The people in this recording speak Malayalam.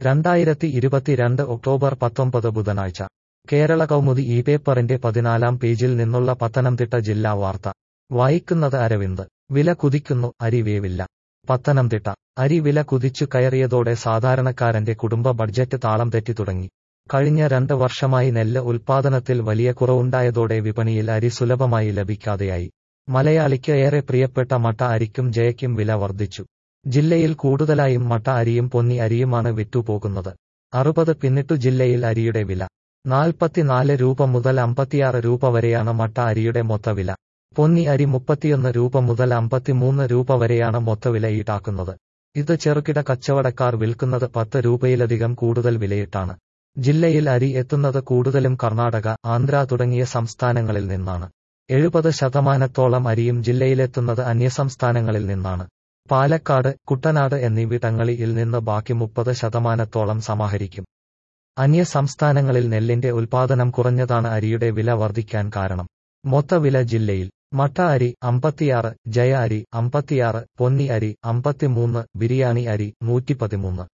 രണ്ടായിരത്തി ഇരുപത്തിരണ്ട് ഒക്ടോബർ പത്തൊമ്പത് ബുധനാഴ്ച കേരള കൗമുദി ഈ പേപ്പറിന്റെ പതിനാലാം പേജിൽ നിന്നുള്ള പത്തനംതിട്ട ജില്ലാ വാർത്ത വായിക്കുന്നത് അരവിന്ദ് വില കുതിക്കുന്നു അരി വേവില്ല പത്തനംതിട്ട അരി വില കുതിച്ചു കയറിയതോടെ സാധാരണക്കാരന്റെ കുടുംബ ബഡ്ജറ്റ് താളം തെറ്റി തുടങ്ങി കഴിഞ്ഞ രണ്ട് വർഷമായി നെല്ല് ഉൽപാദനത്തിൽ വലിയ കുറവുണ്ടായതോടെ വിപണിയിൽ അരി സുലഭമായി ലഭിക്കാതെയായി മലയാളിക്ക് ഏറെ പ്രിയപ്പെട്ട മട്ട അരിക്കും ജയയ്ക്കും വില വർദ്ധിച്ചു ജില്ലയിൽ കൂടുതലായും മട്ട അരിയും പൊന്നി അരിയുമാണ് വിറ്റുപോകുന്നത് അറുപത് പിന്നിട്ടു ജില്ലയിൽ അരിയുടെ വില നാൽപ്പത്തിനാല് രൂപ മുതൽ അമ്പത്തിയാറ് രൂപ വരെയാണ് മട്ട അരിയുടെ മൊത്തവില പൊന്നി അരി മുപ്പത്തിയൊന്ന് രൂപ മുതൽ അമ്പത്തിമൂന്ന് രൂപ വരെയാണ് മൊത്തവില ഈടാക്കുന്നത് ഇത് ചെറുകിട കച്ചവടക്കാർ വിൽക്കുന്നത് പത്ത് രൂപയിലധികം കൂടുതൽ വിലയിട്ടാണ് ജില്ലയിൽ അരി എത്തുന്നത് കൂടുതലും കർണാടക ആന്ധ്ര തുടങ്ങിയ സംസ്ഥാനങ്ങളിൽ നിന്നാണ് എഴുപത് ശതമാനത്തോളം അരിയും ജില്ലയിലെത്തുന്നത് അന്യസംസ്ഥാനങ്ങളിൽ നിന്നാണ് പാലക്കാട് കുട്ടനാട് എന്നിവിടങ്ങളിൽ നിന്ന് ബാക്കി മുപ്പത് ശതമാനത്തോളം സമാഹരിക്കും അന്യ സംസ്ഥാനങ്ങളിൽ നെല്ലിന്റെ ഉൽപാദനം കുറഞ്ഞതാണ് അരിയുടെ വില വർദ്ധിക്കാൻ കാരണം മൊത്തവില ജില്ലയിൽ മട്ട അരി അമ്പത്തിയാറ് ജയ അരി അമ്പത്തിയാറ് പൊന്നി അരി അമ്പത്തിമൂന്ന് ബിരിയാണി അരി നൂറ്റിപ്പതിമൂന്ന്